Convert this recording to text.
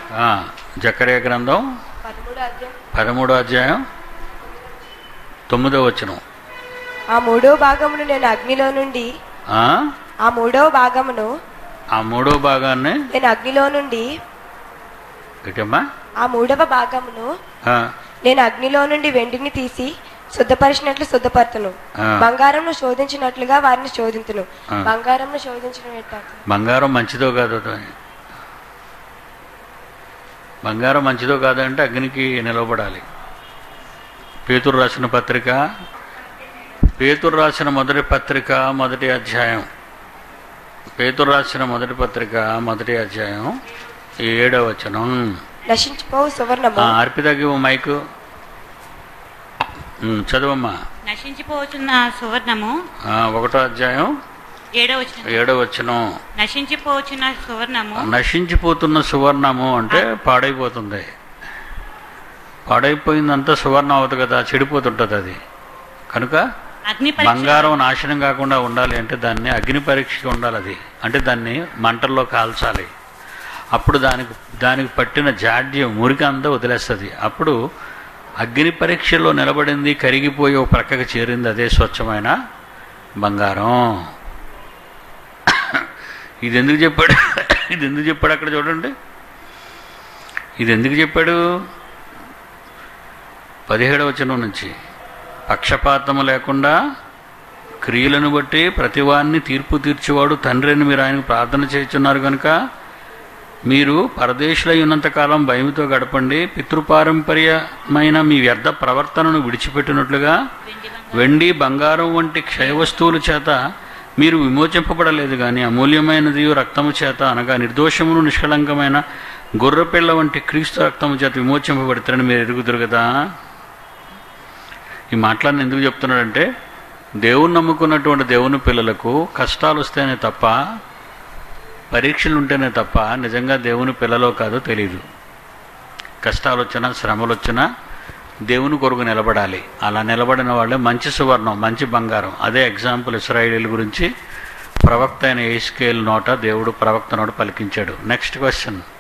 ఆ, జకర్య గ్రంథం పదమూడో అధ్యాయం పదమూడో అధ్యాయం తొమ్మిదో వచనం ఆ మూడో భాగమును నేను అగ్నిలో నుండి ఆ? ఆ మూడో భాగమును ఆ మూడో భాగాన్ని నేను అగ్నిలో నుండి ఏంటమ్మా ఆ మూడవ భాగమును ఆ, నేను అగ్నిలో నుండి వెండిని తీసి శుద్ధపరిచినట్లు శుద్ధపరతును ఆ. బంగారంను శోధించినట్లుగా వారిని శోధింతును ఆ. బంగారంను శోధించడం ఎట్టా బంగారం మంచిదో కాదో అని. బంగారం మంచిదో కాదంటే అగ్నికి నిలవబడాలి పేతురు రాసిన పత్రిక పేతురు రాసిన మొదటి పత్రిక మొదటి అధ్యాయం పేతురు రాసిన మొదటి పత్రిక మొదటి అధ్యాయం ఏడవ వచనం నశించిపోవు సువర్ణము ఆ, అర్పితకి ఓ మైకు ఉమ్, చదవమ్మా నశించిపోతున్న సువర్ణము ఆ, ఒకటో అధ్యాయం ఏడవ వచనం ఏడవ వచనం నశించిపోతున్న సువర్ణము నశించిపోతున్న సువర్ణము అంటే పాడైపోతుంది పాడైపోయిందంతా సువర్ణం అవదు కదా చెడిపోతుంటుంది అది కనుక అగ్ని పరీక్ష బంగారం నాశనం కాకుండా ఉండాలి అంటే దాన్ని అగ్ని పరీక్షకి ఉండాలి అది అంటే దాన్ని మంటల్లో కాల్చాలి అప్పుడు దానికి దానికి పట్టిన జాడ్యం మురికి అంతా వదిలేస్తుంది అప్పుడు అగ్ని పరీక్షలో నిలబడింది కరిగిపోయి ఒక ప్రక్కకి చేరింది అదే స్వచ్ఛమైన బంగారం ఇది ఎందుకు చెప్పాడు ఇది ఎందుకు చెప్పాడు అక్కడ చూడండి ఇది ఎందుకు చెప్పాడు పదిహేడవ వచనం నుంచి పక్షపాతము లేకుండా క్రియలను బట్టి ప్రతివాన్ని తీర్పు తీర్చేవాడు తండ్రి అని మీరు ఆయనకు ప్రార్థన చేస్తున్నారు కనుక మీరు పరదేశులై ఉన్నంతకాలం భయంతో గడపండి పితృపారంపర్యమైన మీ వ్యర్థ ప్రవర్తనను విడిచిపెట్టినట్లుగా వెండి బంగారం వంటి క్షయ వస్తువుల చేత మీరు విమోచింపబడలేదు కానీ అమూల్యమైనది రక్తము చేత అనగా నిర్దోషమును నిష్కళంకమైన గొర్రెపిల్ల వంటి క్రీస్తు రక్తము చేత విమోచింపబడతారని మీరు ఎరుగుదురు కదా ఈ మాటలన్నీ ఎందుకు చెప్తున్నాడంటే దేవుని నమ్ముకున్నటువంటి దేవుని పిల్లలకు కష్టాలు వస్తేనే తప్ప పరీక్షలు ఉంటేనే తప్ప నిజంగా దేవుని పిల్లలో కాదో తెలియదు కష్టాలు వచ్చినా శ్రమలు వచ్చినా దేవుని కొరకు నిలబడాలి అలా నిలబడిన వాళ్ళే మంచి సువర్ణం మంచి బంగారం అదే ఎగ్జాంపుల్ ఇస్రాయేలీల గురించి ప్రవక్త అయిన ఏస్కేల్ నోట దేవుడు ప్రవక్త నోట పలికించాడు నెక్స్ట్ క్వశ్చన్